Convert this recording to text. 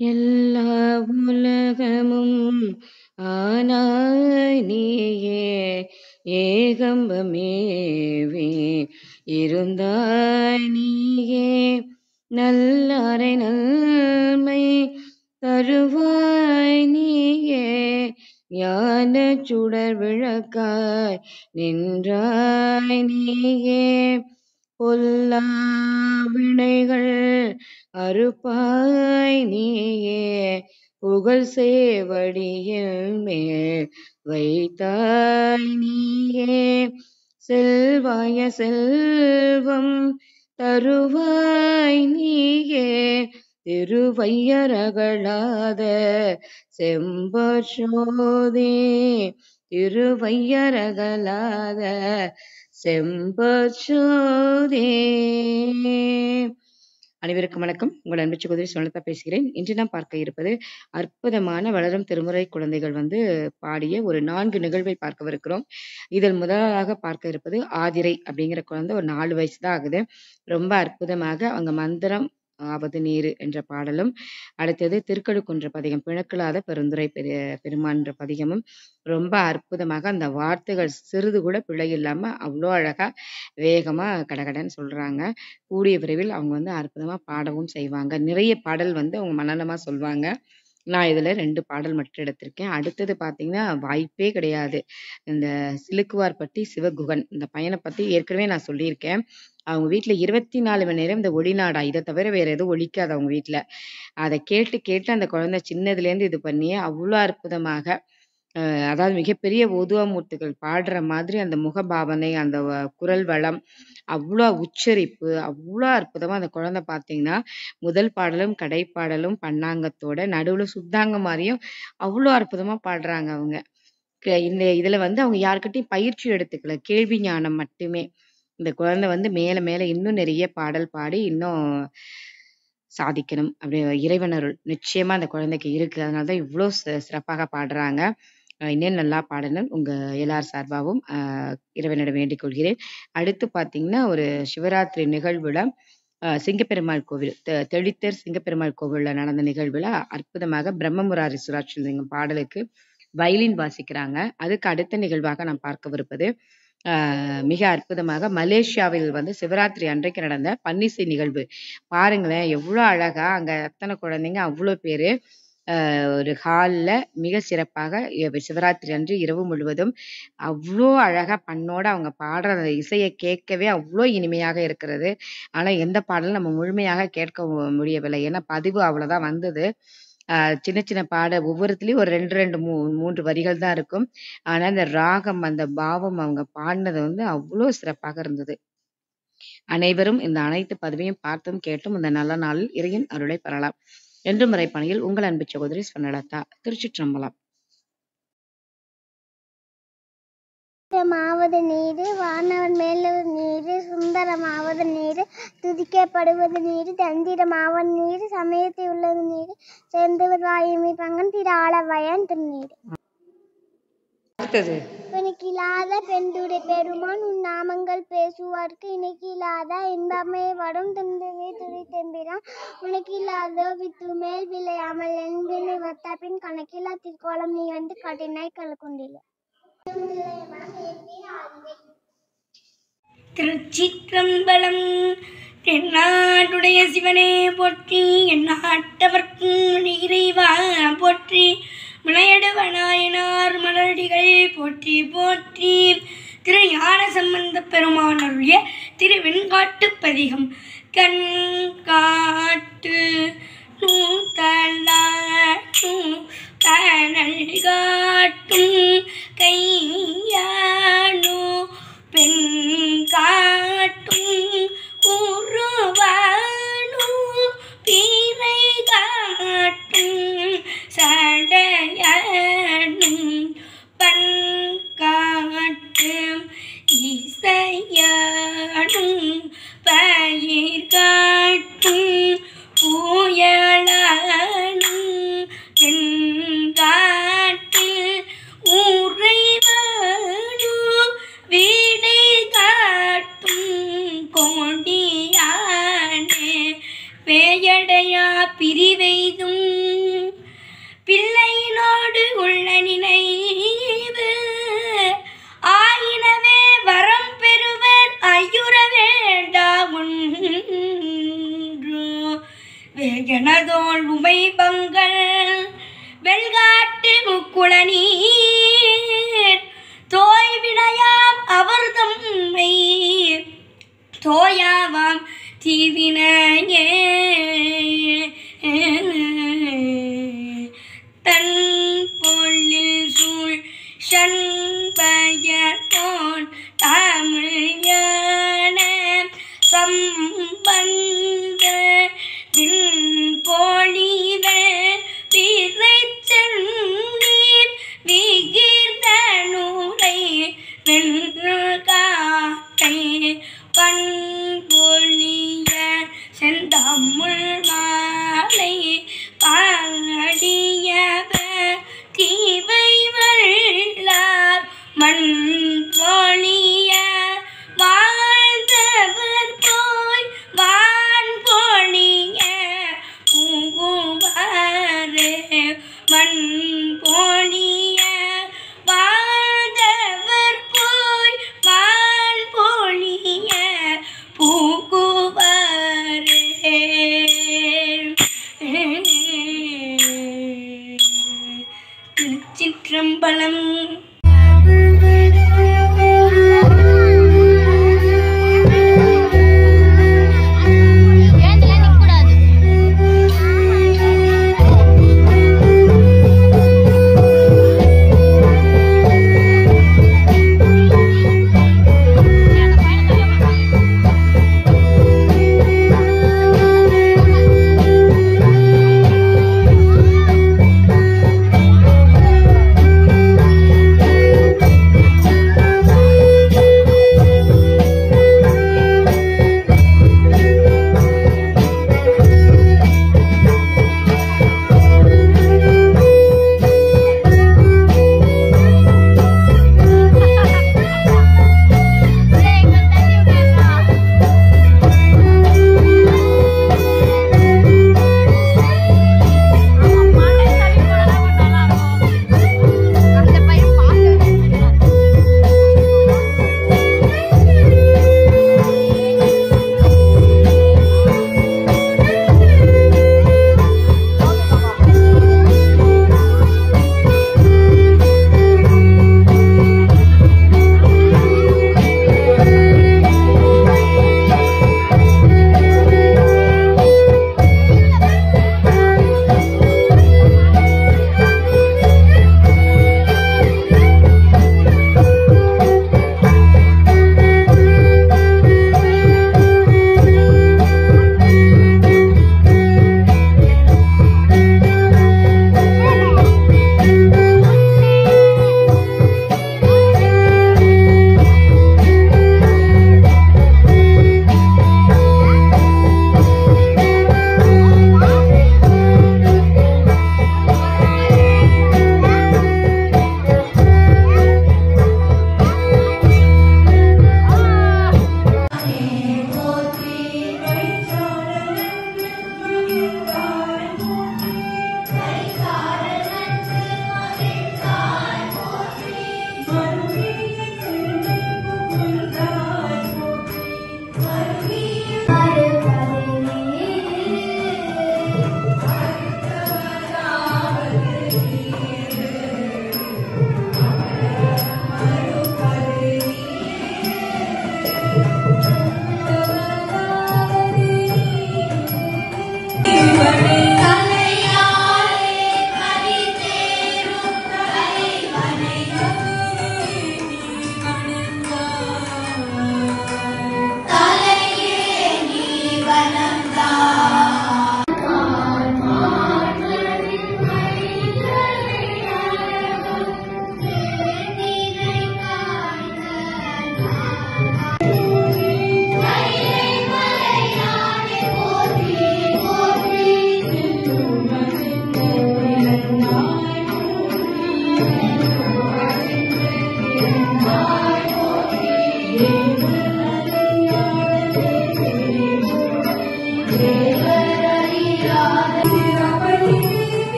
எல்லா உலகமும் ஆனாய் நீயே ஏகம்பமேவே இருந்தாய் நீயே நல்லாரை நன்மை தருவாய் நீயே ஞான சுடர் விளக்காய் நின்றாய் நீயே பொல்லா வினைகள் அறுப்பாய் நீயே புகழ் சேவடியில் மேல் வைத்தாய் நீயே செல்வாய செல்வம் தருவாய் நீயே திருவையரகளாத செம்பச்சோதே திருவையரகளாத செம்பச்சோதே அனைவருக்கும் வணக்கம் உங்கள் அன்பு சகோதரி சுனலதா பேசுகிறேன் இன்று நாம் பார்க்க இருப்பது அற்புதமான வளரும் திருமுறை குழந்தைகள் வந்து பாடிய ஒரு நான்கு நிகழ்வை பார்க்கவிருக்கிறோம் இதில் முதலாக பார்க்க இருப்பது ஆதிரை அப்படிங்கிற குழந்தை ஒரு நாலு வயசு தான் ஆகுது ரொம்ப அற்புதமாக அவங்க மந்திரம் ஆவது நீரு என்ற பாடலும் அடுத்தது திருக்கழுக்குன்ற பதிகம் பிணக்கில்லாத பெருந்துரை பெரு பெருமான்ற பதிகமும் ரொம்ப அற்புதமாக அந்த வார்த்தைகள் சிறிது கூட பிழை இல்லாம அவ்வளோ அழகா வேகமா கடகடன்னு சொல்றாங்க கூடிய விரைவில் அவங்க வந்து அற்புதமா பாடவும் செய்வாங்க நிறைய பாடல் வந்து அவங்க மனநமா சொல்லுவாங்க நான் இதுல ரெண்டு பாடல் மட்டும் எடுத்திருக்கேன் அடுத்தது பாத்தீங்கன்னா வாய்ப்பே கிடையாது இந்த சிலுக்குவார்பட்டி சிவகுகன் இந்த பையனை பத்தி ஏற்கனவே நான் சொல்லியிருக்கேன் அவங்க வீட்ல இருபத்தி நாலு மணி நேரம் இந்த ஒளிநாடா இதை தவிர வேற எதுவும் ஒழிக்காது அவங்க வீட்ல அதை கேட்டு கேட்டு அந்த குழந்தை சின்னதுல இருந்து இது பண்ணி அவ்வளோ அற்புதமாக அஹ் அதாவது மிகப்பெரிய உதுவமூர்த்திகள் பாடுற மாதிரி அந்த முகபாவனை அந்த வ- குரல் வளம் அவ்வளோ உச்சரிப்பு அவ்வளோ அற்புதமா அந்த குழந்தை பார்த்தீங்கன்னா முதல் பாடலும் கடைப்பாடலும் பண்ணாங்கத்தோட நடுவுல சுத்தாங்க மாதிரியும் அவ்வளோ அற்புதமா பாடுறாங்க அவங்க க- இந்த இதுல வந்து அவங்க யாருக்கிட்டையும் பயிற்சி எடுத்துக்கல கேள்வி ஞானம் மட்டுமே இந்த குழந்தை வந்து மேல மேல இன்னும் நிறைய பாடல் பாடி இன்னும் சாதிக்கணும் அப்படி இறைவன் அருள் நிச்சயமா அந்த குழந்தைக்கு இருக்கு அதனாலதான் இவ்வளோ சி- சிறப்பாக பாடுறாங்க அஹ் இன்னும் நல்லா பாடணும் உங்க எல்லார் சார்பாகவும் ஆஹ் இறைவனிடம் வேண்டிக் கொள்கிறேன் அடுத்து பாத்தீங்கன்னா ஒரு சிவராத்திரி நிகழ்வுல அஹ் சிங்கப்பெருமாள் கோவில் தெ- தெளித்தர் சிங்கப்பெருமாள் கோவில்ல நடந்த நிகழ்வுல அற்புதமாக பிரம்மமுராரி சுராட்சிலிங்கம் பாடலுக்கு வயலின் வாசிக்கிறாங்க அதுக்கு அடுத்த நிகழ்வாக நாம் பார்க்கவிருப்பது ஆஹ் மிக அற்புதமாக மலேசியாவில் வந்து சிவராத்திரி அன்றைக்கு நடந்த பன்னிசை நிகழ்வு பாருங்களேன் எவ்வளவு அழகா அங்க அத்தனை குழந்தைங்க அவ்வளவு பேரு ஆஹ் ஒரு ஹால்ல மிக சிறப்பாக இ- சிவராத்திரி அன்று இரவு முழுவதும் அவ்வளோ அழகா பண்ணோட அவங்க பாடுற அந்த இசையை கேட்கவே அவ்வளோ இனிமையாக இருக்கிறது ஆனா எந்த பாடலும் நம்ம முழுமையாக கேட்க மு- முடியவில்லை ஏன்னா பதிவு அவ்வளவுதான் வந்தது ஆஹ் சின்ன சின்ன பாட ஒவ்வொருத்துலயும் ஒரு ரெண்டு ரெண்டு மூ மூன்று வரிகள் தான் இருக்கும் ஆனா அந்த ராகம் அந்த பாவம் அவங்க பாடினது வந்து அவ்வளோ சிறப்பாக இருந்தது அனைவரும் இந்த அனைத்து பதிவையும் பார்த்தும் கேட்டும் இந்த நல்ல நாளில் இறையின் அருளை பெறலாம் என்று முறைப்பணியில் உங்கள் அன்பு சகோதரி ஸ்வர்ணலதா திருச்சிற்றம்பலம் சுந்தரமாவது நீரு வானவர் மேலவர் நீரு சுந்தரமாவது நீரு துதிக்கப்படுவது நீரு தந்திரமாவது நீரு சமயத்தில் உள்ளது நீரு சேர்ந்தவர் வாயுமி பங்கன் திரு ஆளவயன் திருநீரு அடுத்தது எனக்கு இல்லாத பெண்டுடைய பெருமான் உன் நாமங்கள் பேசுவார்க்கு இன்னைக்கு இல்லாத இன்பமே வரும் தந்தவே துறை தெம்பிரான் உனக்கு இல்லாத வித்து மேல் விளையாமல் என்பினை வத்த பின் கணக்கில்லா திருக்கோலம் நீ வந்து கட்டினாய் கலக்குண்டில திருச்சிற்றம்பலம் தென்னாட்டுடைய சிவனே போற்றி எந்நாட்டவர்க்கும் இறைவா போற்றி விளையடுவனாயனார் மலரடிகள் போற்றி போற்றி திரு ஞான சம்பந்த பெருமானருடைய திரு வெண்காட்டு பதிகம் கண் காட்டு நூத்தலாட்டும் கனல் காட்டும் கையானோ பெண் காட்டும் உருவானோ பிறை காட்டும் சடையனும் பண் காட்டும் இசையானும் பயிர் காட்டும் பூய எனதோள் உமை பங்கள் வெள்காட்டு முக்குள நீர் தோய் வினையாம் அவர் தம்மை தோயாவாம் தீவினையே தன் பொல்லில் சூழ் சண்பயர் போல் தமிழ் ஞான சம்பந்த பொழிவ பிறை சென்னீர் விகிர்ந்த நூலை நின்று காட்டை கண் பொழிய செந்தமிழ் மாலை பாடியவர் தீவை வல்லார் மண் பொழிய வாழ்ந்தவர் போய் வான் பொழிய பூங்குவாரே மண் பொழிய வாழ்ந்தவர் போய் வான் பொழிய பூங்குவாரே திருச்சிற்றம்பலம்